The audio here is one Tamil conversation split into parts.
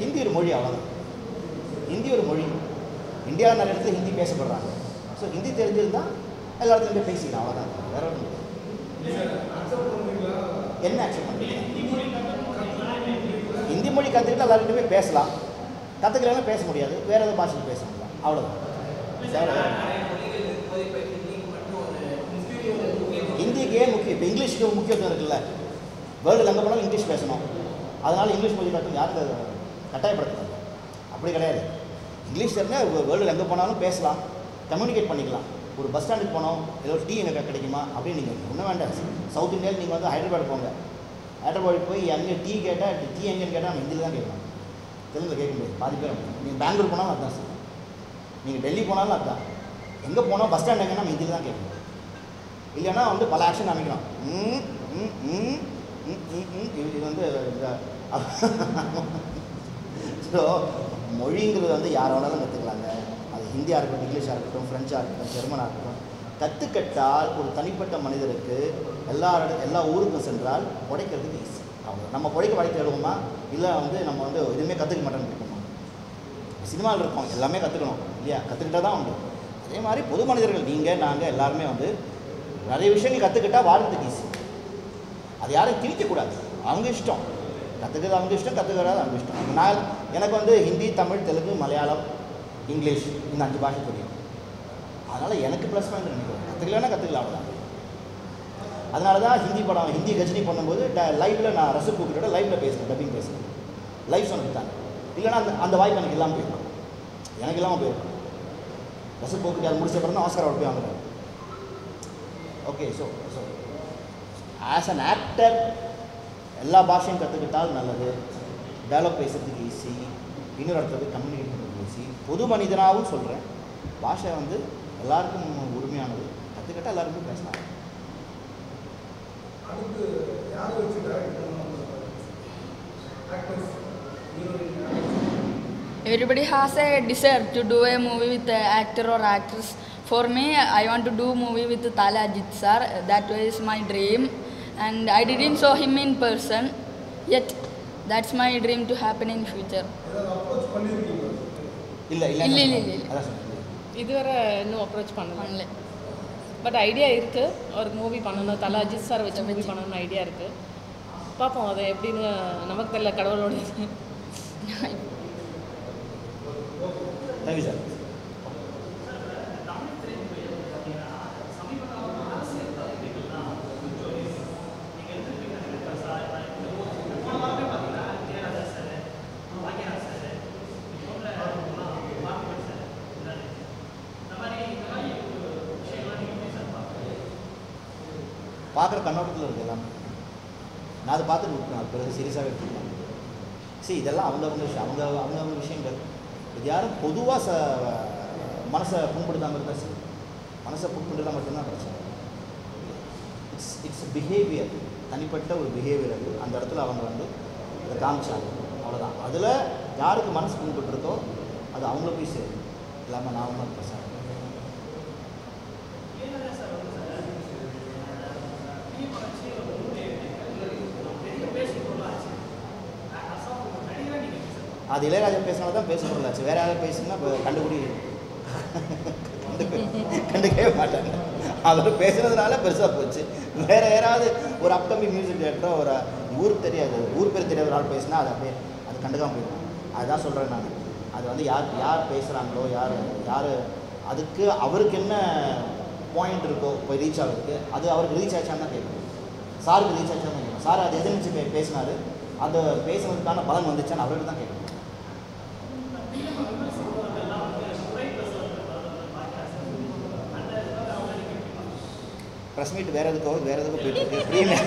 ஹிந்தி ஒரு மொழி அவ்வளோதான் ஹிந்தி ஒரு மொழி இந்தியா நிறைய இடத்துல ஹிந்தி பேசப்படுறாங்க ஸோ ஹிந்தி தெரிஞ்சிருந்தா எல்லா இடத்துலையும் போய் பேசிக்கலாம் அவ்வளோதான் வேற ஒன்றும் இல்லை. என்ன ஆக்சன் பண்ணுறீங்க ஹிந்தி மொழி கற்றுக்கிட்டு எல்லாருக்கிட்ட போய் பேசலாம் கற்றுக்கலன்னா பேச முடியாது வேற ஏதாவது பாஷையில் பேச முடியலாம் அவ்வளோதான் வேற ஹிந்திக்கு ஏன் முக்கியம் இப்போ இங்கிலீஷ்க்கு முக்கியத்துவம் இருக்குல்ல வேர்ல்டில் எங்கே போனாலும் இங்கிலீஷ் பேசணும் அதனால் இங்கிலீஷ் மொழி கற்று யாரும் அதை கட்டாயப்படுத்துறாங்க அப்படி கிடையாது இங்கிலீஷ் தெரிஞ்சால் வேர்ல்டில் எங்கே போனாலும் பேசலாம் கம்யூனிகேட் பண்ணிக்கலாம் ஒரு பஸ் ஸ்டாண்டுக்கு போனோம் ஏதோ டீ எங்கே கிடைக்குமா அப்படின்னு நீங்கள் ஒன்றும் வேண்டாம் சவுத் இந்தியாவில் நீங்கள் வந்து ஹைதராபாத் போங்க ஹைதராபாத் போய் அங்கே டீ கேட்டால் டீ எங்கேன்னு கேட்டால் நம்ம ஹிந்தியில் தான் கேட்கணும் தெலுங்கில் கேட்க முடியாது பாதி பேர் நீங்கள் பெங்களூர் போனாலும் அதுதான் சார் நீங்கள் டெல்லி போனாலும் அதுதான் எங்கே போனால் பஸ் ஸ்டாண்ட் எங்கன்னா நம்ம ஹிந்தியில் தான் கேட்கணும் இல்லைன்னா வந்து பல ஆக்ஷன் காமிக்கணும் ம், ம், ம், ம், ம், ம். இது இது வந்து ஸோ மொழிங்கிறது வந்து யார் வேணாலும் கற்றுக்கலாங்க அது ஹிந்தியாக இருக்கட்டும் இங்கிலீஷாக இருக்கட்டும் ஃப்ரெஞ்சாக இருக்கட்டும் ஜெர்மனாக இருக்கட்டும் கற்றுக்கட்டால் ஒரு தனிப்பட்ட மனிதருக்கு எல்லா இட எல்லா ஊருக்கும் சென்றால் உடைக்கிறதுக்கு ஈஸி அவ்வளோ நம்ம உழைக்க வழி தேடுவோமா இல்லை வந்து நம்ம வந்து எதுவுமே கற்றுக்க மாட்டோம்னு இருக்கோமா சினிமாவில் இருக்கோம் எல்லாமே கற்றுக்கணும் இல்லையா கற்றுக்கிட்டா தான் உண்டு அதே மாதிரி பொது மனிதர்கள் நீங்கள் நாங்கள் எல்லாருமே வந்து நிறைய விஷயங்கள் கற்றுக்கிட்டா வாழ்றதுக்கு ஈஸி அது யாரையும் திணிக்கக்கூடாது அவங்க இஷ்டம் கற்றுக்கிறது அவங்க இஷ்டம் கற்றுக்கிறது அவங்க இஷ்டம் நான் எனக்கு வந்து ஹிந்தி தமிழ் தெலுங்கு மலையாளம் இங்கிலீஷ் இந்த அஞ்சு பாஷை தெரியும் அதனால் எனக்கு ப்ளஸ் பாயிண்ட் நினைக்கிறேன் கற்றுக்கலன்னா கற்றுக்கலாம் அவ்வளோதான் அதனால தான் ஹிந்தி படம் ஹிந்தி கஜினி பண்ணும்போது ட லைவில் நான் ரசு கூப்பிட்டோட லைவில் பேசுகிறேன் டப்பிங் பேசுகிறேன் லைவ் சொன்ன கொடுத்தாங்க இல்லைன்னா அந்த அந்த வாய்ப்பு எனக்கு இல்லாமல் போயிருக்கும் எனக்கு இல்லாமல் போயிருக்கும் ரசு போக்குட்டி அது முடிச்ச பிறகு தான் ஆஸ்கர் அவார்டு போய் வாங்குறாரு okay so so as an actor எல்லா பாஷையும் கற்றுக்கிட்டால் நல்லது டெவலப் பேசுறதுக்கு ஈஸி இன்னொரு இடத்துல கம்யூனிகேட் பண்ணுறதுக்கு ஈஸி பொது மனிதனாகவும் சொல்கிறேன் பாஷை வந்து எல்லாருக்கும் உரிமையானது கற்றுக்கிட்டால் எல்லாருமே பேசலாம் அடுத்து யாரை வச்சு டைரக்ட் பண்ணணும் actors heroine Everybody has a desire to do a movie with an actor or actress. For me, I want to do movie with Tala Ajit sir. That is my dream, and I didn't saw him in person. Yet, that's my dream to happen in future. ஏதாவது அப்ரோச் பண்ணியிருக்கீங்களா இல்லை இல்லை இல்ல, இல்ல, இல்ல, இல்ல. அதான் சொல்றேன். இதுவரை இன்னும் அப்ரோச் பண்ணல Only. பட் ஐடியா இருக்குது ஒரு மூவி பண்ணணும் தலை அஜித் சார் வச்சு மூவி பண்ணணும்னு ஐடியா இருக்குது பார்ப்போம் அது எப்படின்னு நமக்கு தெரியல கடவுளோட இது. தேங்க்யூ சார் பார்க்குற கண்ணோட்டத்தில் இருக்கு எல்லாமே நான் அதை பார்த்துட்டு விட்டுருவேன் அது பிறகு சீரியஸாகவே எடுத்துக்கலாம் சரி இதெல்லாம் அவங்கவுங்க விஷயம் அவங்க அவங்கவுங்க விஷயங்கள் இது யாரும் பொதுவாக ச மனசை புண்படுத்தாமல் இருந்தால் சரி மனசை புண்படுத்தலாம் மட்டும்தான் பிரச்சனை இட்ஸ் இட்ஸ் பிஹேவியர் தனிப்பட்ட ஒரு பிஹேவியர் அது அந்த இடத்துல அவங்க வந்து அதை காமிச்சாங்க அவ்வளோதான் அதில் யாருக்கு மனசு புண்பட்டுருக்கோ அது அவங்கள போய் சேரும் இல்லாமல் நான் ஒன்றும் பிரச்சனை அது இளையராஜா பேசினால தான் பேச முடியலாச்சு வேற யாராவது பேசுனா இப்போ கண்டுபிடி கண்டுக்க- கண்டுக்கவே மாட்டாங்க அவர் பேசுனதுனால பெருசாக போச்சு வேற யாராவது ஒரு அப்கமிங் மியூசிக் டேரக்டரோ ஒரு ஊருக்கு தெரியாது ஊர் பேர் தெரியாத ஒரு ஆள் பேசினா அது அப்படியே அது கண்டுக்காம போயிடும் அதுதான் சொல்கிறேன் நான் அது வந்து யார் யார் பேசுகிறாங்களோ யார் யார் அதுக்கு அவருக்கு என்ன பாயிண்ட் இருக்கோ இப்போ ரீச் ஆகிறதுக்கு அது அவருக்கு ரீச் ஆச்சான்னு தான் கேட்கணும் சாருக்கு ரீச் ஆச்சான்னு தான் கேட்கணும் சார் அது எதை நினச்சி பே பேசினாரு அந்த பேசுனதுக்கான பலன் வந்துச்சான்னு அவர்கிட்ட தான் கேட்கணும் ப்ரெஸ் மீட் வேறு எதுக்கோ வேறு எதுக்கோ போயிட்டு இருக்கு ப்ரீமியம்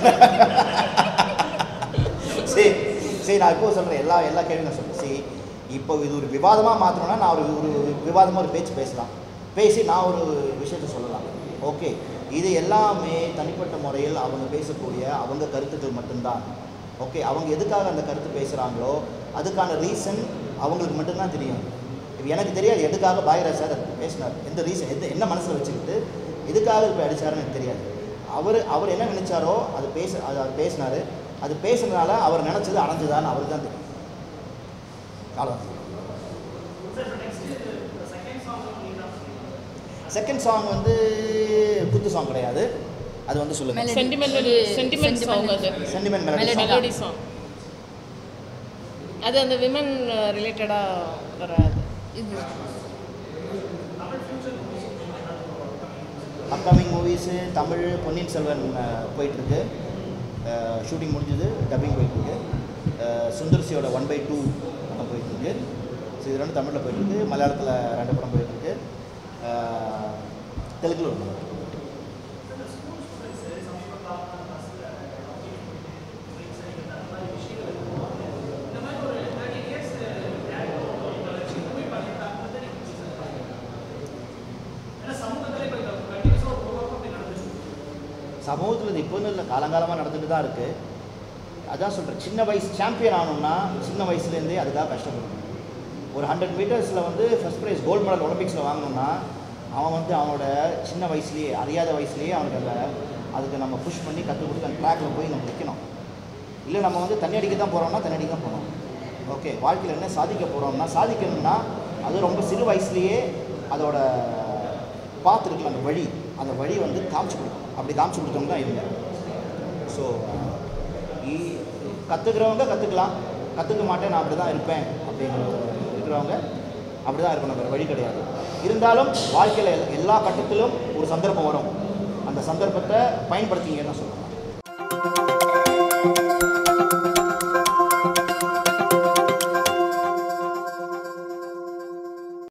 சரி சரி நான் இப்போ சொல்கிறேன் எல்லா எல்லா கேள்வியும் நான் சொல்கிறேன் சரி இப்போ இது ஒரு விவாதமாக மாற்றணும்னா நான் ஒரு ஒரு விவாதமாக ஒரு பேச்சு பேசலாம் பேசி நான் ஒரு விஷயத்தை சொல்லலாம் ஓகே இது எல்லாமே தனிப்பட்ட முறையில் அவங்க பேசக்கூடிய அவங்க கருத்துக்கள் மட்டும்தான் ஓகே அவங்க எதுக்காக அந்த கருத்து பேசுகிறாங்களோ அதுக்கான ரீசன் அவங்களுக்கு மட்டும்தான் தெரியும் இப்போ எனக்கு தெரியாது எதுக்காக பாயராஜ் சார் அது பேசினார் எந்த ரீசன் எந்த என்ன மனசில் வச்சுக்கிட்டு எதுக்காக இப்போ அடிச்சாருன்னு எனக்கு தெரியாது அவர் அவர் என்ன நினைச்சாரோ அது பேச அது அவர் பேசினார் அது பேசுனதுனால அவர் நினச்சது அடைஞ்சதான்னு அவருக்கு தான் தெரியும் அவ்வளோ செகண்ட் சாங் வந்து குத்து சாங் கிடையாது அது வந்து சொல்லுங்க Melody. சென்டிமெண்டல் இது சென்டிமெண்ட் சாங் அது sentiment melody Melody. Melody song அது அந்த விமன் ரிலேட்டடாக வராது இது அப்கமிங் மூவிஸு தமிழ் பொன்னியின் செல்வன் அஹ், போயிட்டுருக்கு ஷூட்டிங் முடிஞ்சது டப்பிங் போயிட்டுருக்கு அஹ், சுந்தர்சியோட ஒன் பை டூ படம் போயிட்டுருக்கு ஸோ இது ரெண்டு தமிழில் போயிட்டுருக்கு மலையாளத்தில் ரெண்டு படம் போயிட்டுருக்கு அஹ், தெலுங்குல ஒரு படம் சமூகத்தில் இது இப்போன்னு இல்லை காலங்காலமாக நடந்துட்டு தான் இருக்குது அதான் சொல்கிறேன் சின்ன வயசு சாம்பியன் ஆகணும்னா சின்ன வயசுலேருந்தே அதுக்காக கஷ்டப்படணும் ஒரு ஹண்ட்ரட் மீட்டர்ஸில் வந்து ஃபஸ்ட் ப்ரைஸ் கோல்டு மெடல் ஒலிம்பிக்ஸில் வாங்கணும்னா அவன் வந்து அவனோட சின்ன வயசுலேயே அறியாத வயசுலேயே அவனுக்கு அந்த அதுக்கு நம்ம புஷ் பண்ணி கற்றுக் கொடுத்து அந்த ட்ராக்ல போய் நம்ம நிற்கணும் இல்லை நம்ம வந்து தண்ணி அடிக்க தான் போகிறோம்னா தண்ணி அடிக்க தான் போகிறோம் ஓகே வாழ்க்கையில் என்ன சாதிக்க போகிறோம்னா சாதிக்கணும்னா அது ரொம்ப சிறு வயசுலேயே அதோட பார்த்துருக்கலாம் அந்த வழி அந்த வழி வந்து காமிச்சு கொடுக்கணும் அப்படி காமிச்சு கொடுத்தவங்க தான் இவங்க ஸோ கற்றுக்கிறவங்க கற்றுக்கலாம் கற்றுக்க மாட்டேன் நான் அப்படி தான் இருப்பேன் அப்படிங்கிற இருக்கிறவங்க அப்படி தான் இருக்கணும் வேறு வழி கிடையாது இருந்தாலும் வாழ்க்கையில் எல்லா கட்டத்திலும் ஒரு சந்தர்ப்பம் வரும் அந்த சந்தர்ப்பத்தை பயன்படுத்திங்கன்னு தான் சொல்லுவேன்